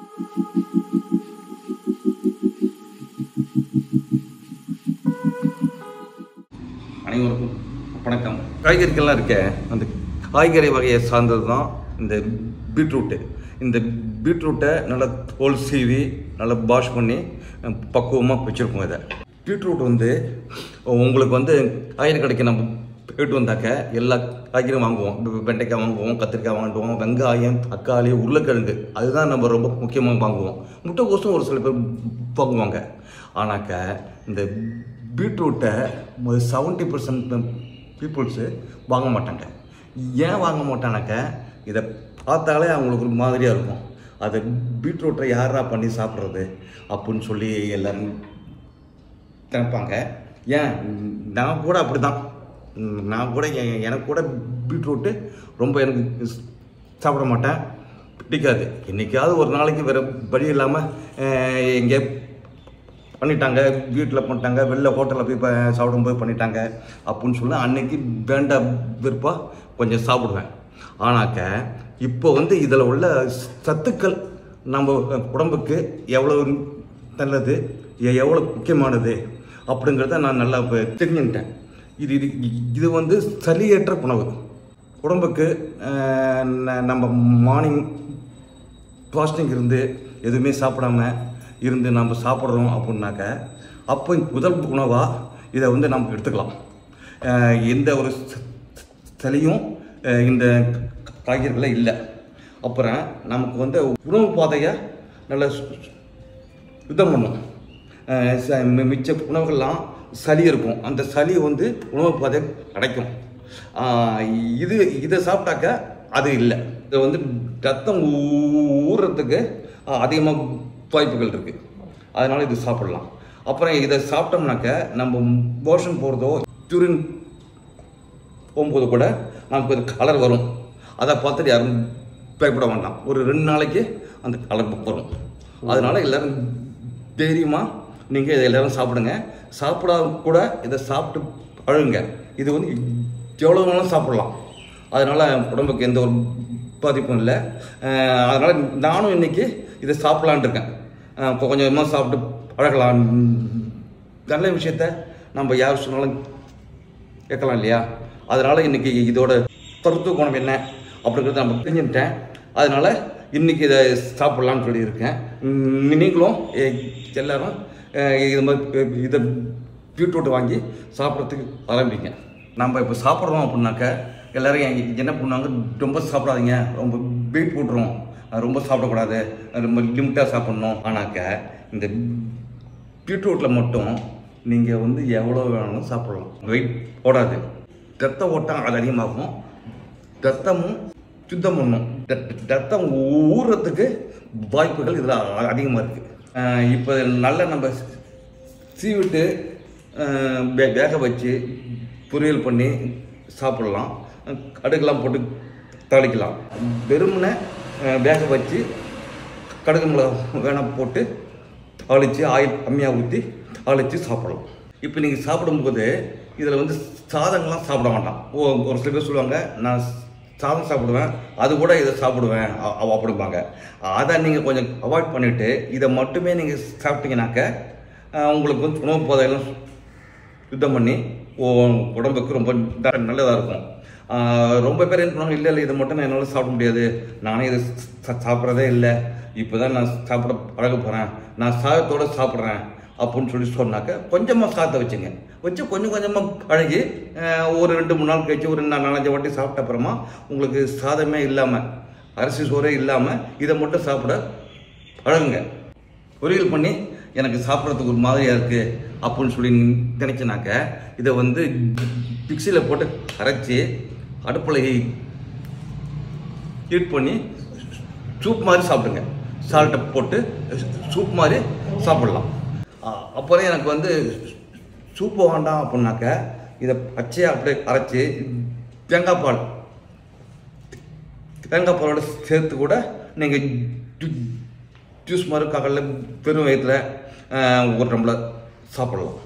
அனைவருக்கும் வணக்கம் காய்கறிகள்லாம் இருக்க அந்த காய்கறி வகையை சார்ந்தது தான் இந்த பீட்ரூட்டு இந்த பீட்ரூட்டை நல்லா தோல் சீவி நல்லா வாஷ் பண்ணி பக்குவமாக வச்சுருக்கோம் இதை பீட்ரூட் வந்து உங்களுக்கு வந்து காய்கறி கடைக்கு நம்ம போயிட்டு வந்தாக்க எல்லா காய்கறியும் வாங்குவோம் இப்ப வெண்டைக்காய் வாங்குவோம் கத்திரிக்காய் வாங்குவோம் வெங்காயம் தக்காளி உருளைக்கிழங்கு அதுதான் நம்ம ரொம்ப முக்கியமாக வாங்குவோம் முட்டைக்கோசும் ஒரு சில பேர் வாங்குவாங்க ஆனாக்க இந்த பீட்ரூட்டை செவன்ட்டி பர்சன்ட் பீப்புள்ஸு வாங்க மாட்டாங்க ஏன் வாங்க மாட்டானாக்க இதை பார்த்தாலே அவங்களுக்கு ஒரு மாதிரியாக இருக்கும் அதை பீட்ரூட்டை யாரா பண்ணி சாப்பிட்றது அப்படின்னு சொல்லி எல்லாரும் நினைப்பாங்க ஏன் நான் கூட அப்படி தான் நான் கூட எ- எனக்கு கூட பீட்ரூட்டு ரொம்ப எனக்கு ஸ்- சாப்பிட மாட்டேன் பிடிக்காது என்றைக்காவது ஒரு நாளைக்கு வேறு வழி இல்லாமல் எங்கே பண்ணிட்டாங்க வீட்டில் பண்ணிட்டாங்க வெளில ஹோட்டலில் போய் இப்போ சாப்பிடும்போது பண்ணிட்டாங்க அப்படின்னு சொல்லி அன்னைக்கு வேண்டாம் விருப்பா கொஞ்சம் சாப்பிடுவேன் ஆனாக்க இப்போ வந்து இதில் உள்ள சத்துக்கள் நம்ம உடம்புக்கு எவ்வளோ நல்லது எ- எவ்வளோ முக்கியமானது அப்படிங்கிறத நான் நல்லா இப்போ தெரிஞ்சுக்கிட்டேன் இது இது இது வந்து சளியேற்ற உணவு உடம்புக்கு அஹ், ந- நம்ம மார்னிங் ஃபாஸ்டிங் இருந்து எதுவுமே சாப்பிடாம இருந்து நம்ம சாப்பிட்றோம் அப்படின்னாக்க அப்போ முதல் உணவாக இதை வந்து நம்ம எடுத்துக்கலாம் அஹ் எந்த ஒரு ச- சளியும் அஹ் இந்த காய்கறிகளில் இல்லை அப்புறம் நமக்கு வந்து உணவு பாதையை நல்ல சு- சு- சுத்தம் பண்ணும் அஹ் ச- மி- மிச்ச உணவுகள்லாம் சளி இருக்கும் அந்த சளி வந்து உணவு பாதை அடைக்கும் ஆஹ் இது இதை சாப்பிட்டாக்க அது இல்லை இது வந்து ரத்தம் ஊ- ஊறுறதுக்கு அதிகமாக வாய்ப்புகள் இருக்குது அதனால் இது சாப்பிடலாம் அப்புறம் இதை சாப்பிட்டோம்னாக்க நம்ம மோஷன் போகிறதோ யூரின் போகும்போது கூட நமக்கு ஒரு கலர் வரும் அதை பார்த்துட்டு யாரும் பயப்பட வேண்டாம் ஒரு ரெண்டு நாளைக்கு அந்த கலர் வரும் அதனால எல்லாரும் தைரியமாக நீங்கள் இதை எல்லாரும் சாப்பிடுங்க சாப்பிடாத கூட இதை சாப்பிட்டு பழகுங்க இது வந்து எவ்வளோ வேணாலும் சாப்பிடலாம் அதனால் உடம்புக்கு எந்த ஒரு பாதிப்பும் இல்லை அஹ் அதனால் நானும் இன்னைக்கு இதை சாப்பிட்லான் இருக்கேன் அஹ் கொ- கொஞ்சம் கொஞ்சமாக சாப்பிட்டு பழகலாம் நல்ல விஷயத்த நம்ம யார் சொன்னாலும் கேட்கலாம் இல்லையா அதனால் இன்னைக்கு இதோட மருத்துவ குணம் என்ன அப்படிங்கிறத நம்ம தெரிஞ்சுட்டேன் அதனால் இன்னைக்கு இதை சாப்பிட்லான்னு சொல்லியிருக்கேன் உம் நீங்களும் எ- எல்லாரும் அஹ், இது மாதிரி இதை பீட்ரூட் வாங்கி சாப்பிட்றதுக்கு ஆரம்பிங்க நம்ம இப்போ சாப்பிட்றோம் அப்படின்னாக்க எல்லாரும் எ- என்ன பண்ணுவாங்க ரொம்ப சாப்பிடாதீங்க ரொம்ப வெயிட் போட்டுரும் அஹ் ரொம்ப சாப்பிடக்கூடாது ரொம்ப லிமிட்டாக சாப்பிட்ணும் ஆனாக்க இந்த பீட்ரூட்டில் மட்டும் நீங்கள் வந்து எவ்வளோ வேணாலும் சாப்பிடலாம் வெயிட் போடாது ரத்த ஓட்டம் அது அதிகமாகும் ரத்தமும் சுத்தம் பண்ணும் ரத்த- ரத்தம் ஊறுறதுக்கு வாய்ப்புகள் இதில் அதிகமாக இருக்குது இப்போ நல்லா நம்ம சீவிட்டு அஹ், வே- வேக வச்சு பொரியல் பண்ணி சாப்பிடலாம் கடுகுலாம் போட்டு தாளிக்கலாம் வெறுமனே அஹ், வேக வச்சு கடுகு மிளகா வேணால் போட்டு தாளித்து ஆயில் கம்மியாக ஊற்றி தாளித்து சாப்பிடலாம் இப்போ நீங்கள் சாப்பிடும்போது இதில் வந்து சாதங்கள்லாம் சாப்பிட வேண்டாம் ஓ ஒரு சில பேர் சொல்லுவாங்க நான் சாதம் சாப்பிடுவேன் அது கூட இதை சாப்பிடுவேன் அ- அ- அப்படிம்பாங்க அதை நீங்கள் கொஞ்சம் அவாய்ட் பண்ணிவிட்டு இதை மட்டுமே நீங்கள் சாப்பிட்டீங்கன்னாக்க அஹ், உங்களுக்கு வந்து உணவு போதையெல்லாம் சுத்தம் பண்ணி உ- உடம்புக்கு ரொம்ப நல்லதாக இருக்கும் ஆஹ் ரொம்ப பேர் என்ன பண்ணுவாங்க இல்லை இல்லை இதை மட்டும் நான் என்னால் சாப்பிட முடியாது நானே இதை சா- சாப்பிட்றதே இல்லை இப்போ தான் நான் சாப்பிட பழக போகிறேன் நான் சாதத்தோடு சாப்பிட்றேன் அப்படின்னு சொல்லி சொன்னாக்க கொஞ்சமாக சாதத்தை வச்சுங்க வச்சு கொஞ்சம் கொஞ்சமாக பழகி ஆஹ் ஒரு ரெண்டு மூணு நாள் கழிச்சு ஒரு நா- நாலஞ்சு வாட்டி சாப்பிட்ட அப்புறமா உங்களுக்கு சாதமே இல்லாமல் அரிசி சோறே இல்லாமல் இதை மட்டும் சாப்பிட பழகுங்க பொரியல் பண்ணி எனக்கு சாப்பிட்றதுக்கு ஒரு மாதிரியாக இருக்குது அப்படின்னு சொல்லி நினைச்சனாக்க இதை வந்து மிக்சியில் போட்டு அரைச்சி அடுப்பில் ஹீட் பண்ணி சூப் மாதிரி சாப்பிடுங்க சால்ட்டை போட்டு சூப் மாதிரி சாப்பிடலாம் அ- அப்புறம் எனக்கு வந்து சூப்பு வேண்டாம் அப்படின்னாக்க இதை பச்சையாக அப்படியே அரைச்சி தேங்காய் பால் தேங்காய் பாலோட சேர்த்து கூட நீங்கள் ஜூஸ் மாதிரி காலையில் பெரும் வயிற்றில் ஒரு டம்ளர் சாப்பிடலாம்